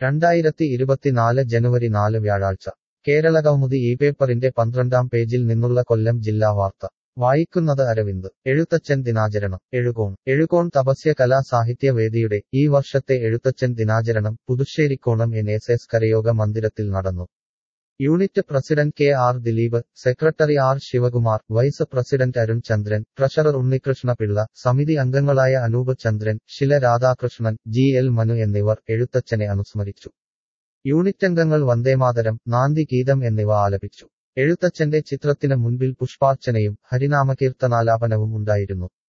രണ്ടായിരത്തി ഇരുപത്തിനാല് ജനുവരി നാല് വ്യാഴാഴ്ച കേരള കൗമുദി ഈ പേപ്പറിന്റെ പന്ത്രണ്ടാം പേജിൽ നിന്നുള്ള കൊല്ലം ജില്ലാ വാർത്ത വായിക്കുന്നത് അരവിന്ദ് എഴുത്തച്ഛൻ ദിനാചരണം എഴുകോൺ എഴുകോൺ തപസ്യ കലാ സാഹിത്യ വേദിയുടെ ഈ വർഷത്തെ എഴുത്തച്ഛൻ ദിനാചരണം പുതുശ്ശേരിക്കോണം എൻ എസ് എസ് കരയോഗ മന്ദിരത്തിൽ നടന്നു unit president K R Dileep secretary R Sivakumar vice president Arun Chandran treasurer Unnikrishna Pillai സമിതി അംഗങ്ങളായ അനൂപ് ചന്ദ്രൻ ശില രാധാകൃഷ്ണൻ ജി എൽ മനു എന്നിവർ എഴുത്തച്ഛനെ അനുസ്മരിച്ചു യൂണിറ്റ് അംഗങ്ങൾ വന്ദേമാതരം നാന്തി ഗീതം എന്നിവ ആലപിച്ചു എഴുത്തച്ഛന്റെ ചിത്രത്തിന് മുൻപിൽ പുഷ്പാർച്ചനയും ഹരിനാമകീർത്തനാലാപനവും ഉണ്ടായിരുന്നു